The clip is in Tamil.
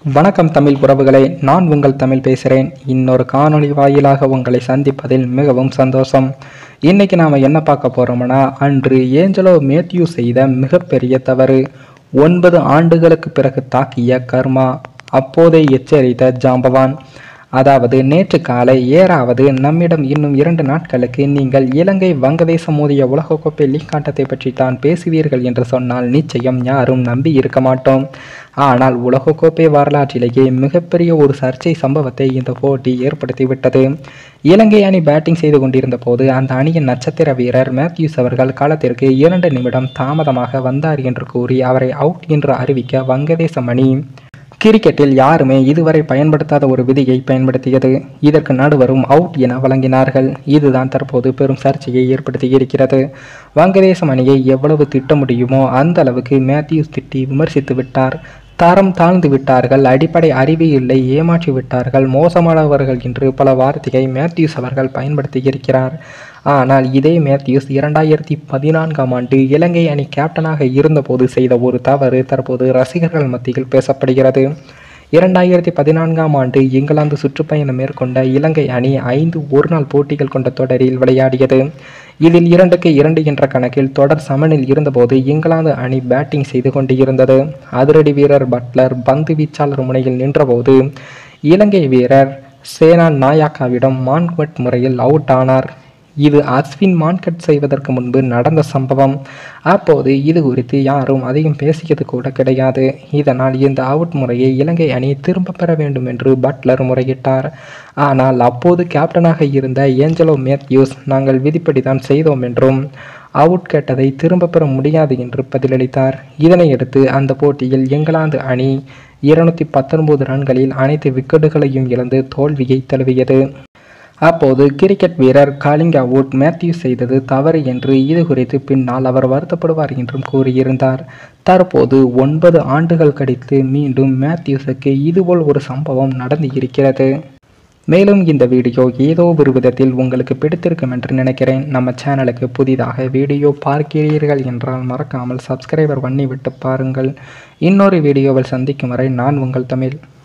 வணக்கம் தமிழ் உறவுகளே நான் உங்கள் தமிழ் பேசுகிறேன் இன்னொரு காணொளி வாயிலாக உங்களை சந்திப்பதில் மிகவும் சந்தோஷம் இன்னைக்கு நாம் என்ன பார்க்க போகிறோம்னா அன்று ஏஞ்சலோ மேத்யூ செய்த மிகப்பெரிய தவறு ஒன்பது ஆண்டுகளுக்கு பிறகு தாக்கிய கர்மா அப்போதே எச்சரித்த ஜாம்பவான் அதாவது நேற்று காலை ஏறாவது நம்மிடம் இன்னும் இரண்டு நாட்களுக்கு நீங்கள் இலங்கை வங்கதேசம் மோதிய உலகக்கோப்பை லீக் ஆட்டத்தை பற்றி தான் பேசுவீர்கள் என்று சொன்னால் நிச்சயம் யாரும் நம்பி இருக்க மாட்டோம் ஆனால் உலகக்கோப்பை வரலாற்றிலேயே மிகப்பெரிய ஒரு சர்ச்சை சம்பவத்தை இந்த போட்டி ஏற்படுத்திவிட்டது இலங்கை அணி பேட்டிங் செய்து கொண்டிருந்த போது அந்த அணியின் நட்சத்திர வீரர் மேத்யூஸ் அவர்கள் களத்திற்கு இரண்டு நிமிடம் தாமதமாக வந்தார் என்று கூறி அவரை அவுட் என்று அறிவிக்க வங்கதேசம் அணி கிரிக்கெட்டில் யாருமே இதுவரை பயன்படுத்தாத ஒரு விதியை பயன்படுத்தியது இதற்கு நடுவரும் அவுட் என வழங்கினார்கள் இதுதான் தற்போது பெரும் சர்ச்சையை ஏற்படுத்தி இருக்கிறது வங்கதேசம் அணியை எவ்வளவு திட்ட முடியுமோ அந்த அளவுக்கு மேத்யூஸ் திட்டி விமர்சித்து விட்டார் தரம் தாழ்ந்து விட்டார்கள் அடிப்படை அறிவு இல்லை ஏமாற்றி விட்டார்கள் மோசமானவர்கள் என்று பல வார்த்தையை மேத்யூஸ் அவர்கள் பயன்படுத்தி இருக்கிறார் ஆனால் இதே மேத்யூஸ் இரண்டாயிரத்தி பதினான்காம் ஆண்டு இலங்கை அணி கேப்டனாக இருந்தபோது செய்த ஒரு தவறு தற்போது ரசிகர்கள் மத்தியில் பேசப்படுகிறது இரண்டாயிரத்தி பதினான்காம் ஆண்டு இங்கிலாந்து சுற்றுப்பயணம் மேற்கொண்ட இலங்கை அணி ஐந்து ஒருநாள் போட்டிகள் கொண்ட தொடரில் விளையாடியது இதில் இரண்டுக்கு இரண்டு என்ற கணக்கில் தொடர் சமனில் இருந்தபோது இங்கிலாந்து அணி பேட்டிங் செய்து கொண்டிருந்தது அதிரடி வீரர் பட்லர் பந்து வீச்சாளர் முனையில் நின்றபோது இலங்கை வீரர் சேனா நாயாக்காவிடம் மான்கட் முறையில் அவுட் ஆனார் இது அஸ்வின் மான்கட் செய்வதற்கு முன்பு நடந்த சம்பவம் அப்போது இது குறித்து யாரும் அதிகம் பேசியது கூட கிடையாது இதனால் இந்த அவுட் முறையை இலங்கை அணி திரும்ப பெற வேண்டும் என்று பட்லர் முறையிட்டார் ஆனால் அப்போது கேப்டனாக இருந்த ஏஞ்சலோ மேத்யூஸ் நாங்கள் விதிப்படி தான் செய்தோம் என்றும் அவுட் கேட்டதை திரும்ப பெற முடியாது என்று பதிலளித்தார் இதனையடுத்து அந்த போட்டியில் இங்கிலாந்து அணி இருநூத்தி பத்தொன்பது ரன்களில் அனைத்து விக்கெட்டுகளையும் இழந்து தோல்வியை தழுவியது அப்போது கிரிக்கெட் வீரர் காலிங்கா வுட் மேத்யூ செய்தது தவறு என்று இது குறித்து பின்னால் அவர் வருத்தப்படுவார் என்றும் கூறியிருந்தார் தற்போது ஒன்பது ஆண்டுகள் கழித்து மீண்டும் மேத்யூஸுக்கு இதுபோல் ஒரு சம்பவம் நடந்து இருக்கிறது மேலும் இந்த வீடியோ ஏதோ ஒரு விதத்தில் உங்களுக்கு பிடித்திருக்கும் என்று நினைக்கிறேன் நம்ம சேனலுக்கு புதிதாக வீடியோ பார்க்கிறீர்கள் என்றால் மறக்காமல் சப்ஸ்கிரைபர் பண்ணி விட்டு பாருங்கள் இன்னொரு வீடியோவில் சந்திக்கும் வரை நான் உங்கள் தமிழ்